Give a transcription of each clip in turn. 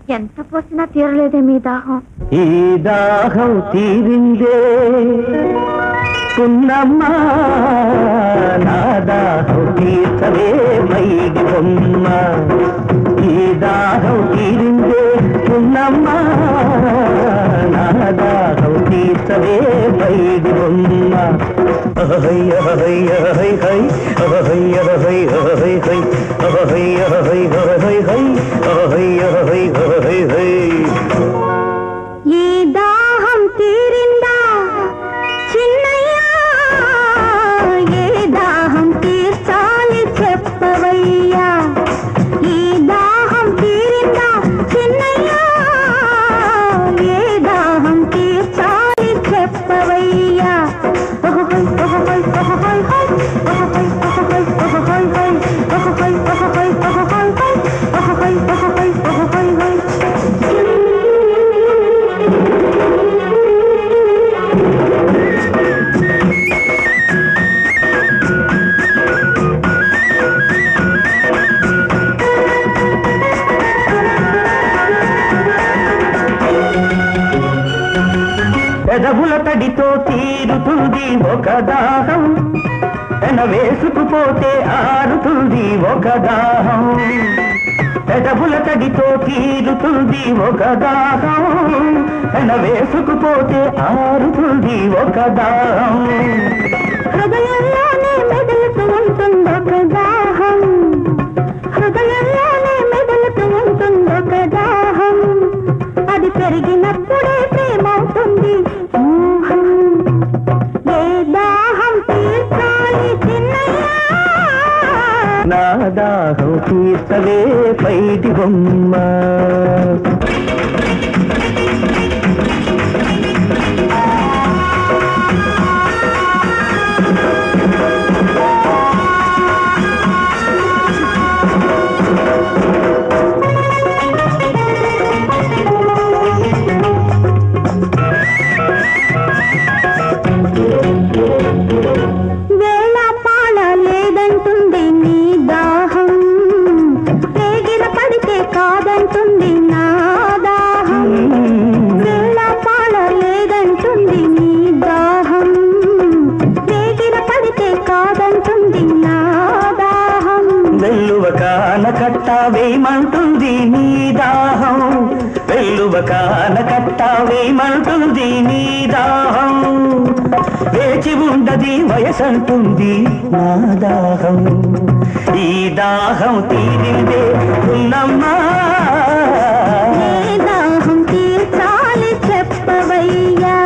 ఎంత పోసినా తీరలేదే మీ దాహం ఈ దాహం తీరిందే పున్నమ్మా నా దాహం తీర్చవే పైకి బొమ్మ ఈ దాహం తీరిందే పున్నమ్మా నా దాహం తీర్చవే పైకి బొమ్మ అహయ్య అహయ్య హై హై అహయ్య హై హై హై అహయ్య హై హై హై అహయ్య హై హై హై ఈ దాహం తీరిందా చిన్నయ్యా ఏ దాహం తీర్చాలి చెప్పవయ్యా ఈ దాహం తీరిందా చిన్నయ్యా ఏ దాహం తీర్చాలి చెప్పవయ్యా ఓహోయ్ ఓహోయ్ ఓహోయ్ హోయ్ ఓహోయ్ ఓహోయ్ ఓహోయ్ హోయ్ ఓహోయ్ ఓహోయ్ ఓహోయ్ హోయ్ ఓహోయ్ ఓహోయ్ ఓహోయ్ హోయ్ పెదవుల తడితో తీరుతుంది ఒక దాహం పెన వేసుకుపోతే ఆరుతుంది ఒక దాహం పెదవుల తడితో తీరుతుంది ఒక దాహం పెన వేసుకుపోతే ఆరుతుంది ఒక దాహం హృదయంలోనే మెదులుతూ ఉంటుందొక దాహం హృదయంలోనే మెదులుతూ ఉంటుందొక దాహం అది పెరిగినప్పుడే ప్రేమవుతుంది మోహం ఏ దాహం తీర్చాలి చిన్నయ్యా నా దాహం తీర్చవే పైటి బొమ్మ వేళ పాల లేదంటుంది నీ దాహం రేగిన పడితే కాదంటుంది నా దాహం వేళ పాల లేదంటుంది నీ దాహం రేగిన పడితే కాదంటుంది నా దాహం వెల్లువ కాన కట్ట వేయమంటుంది నీ దాహం వెల్లువ కాన కట్ట వేయమంటుంది నీ దాహం వేచి ఉండది వయసంటుంది నా దాహం ఈ దాహం తీరిందే ఉన్నమ్మా ఏ దాహం తీర్చాలి చెప్పవయ్యా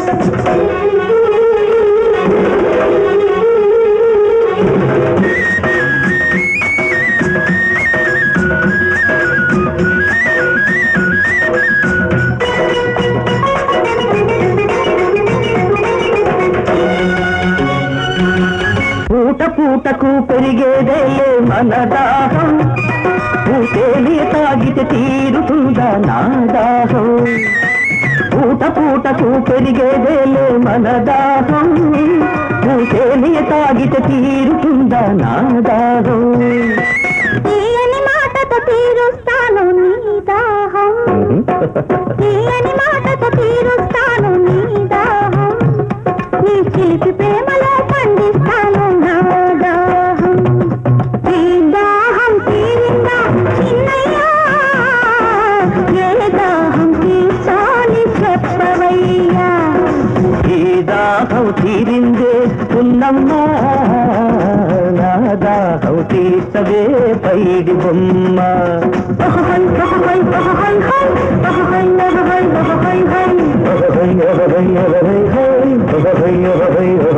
పూట పూటకు పెరిగేదే మన దాహం పూటేలి తాగితే తీరుతుందా నా దాహం పూట పూటకు పెరిగేదేలే మన దాహం పూటేలి తాగితే తీరుతుందా నా దాహం తీయని మాటతో తీరుస్తాను నీ దాహం తీయని మాటతో తీరుస్తాను నీ దాహం నీ చిలిపి ప్రేమలో పండిస్తాను నా దాహం ఈ దాహం తీరిందా చిన్నయ్యా ఏ దాహం తీర్చాలి చెప్పవయ్యా ఈ దాహం తీరిందే ఉన్నమ్మా నా దాహం తీర్చవే పైడి బొమ్మ ఓహోయ్ ఓహోయ్ ఓహోయ్ హోయ్ ఓహోయ్ ఓహోయ్ ఓహోయ్ హోయ్ హై హై హై హై హై హై హై హై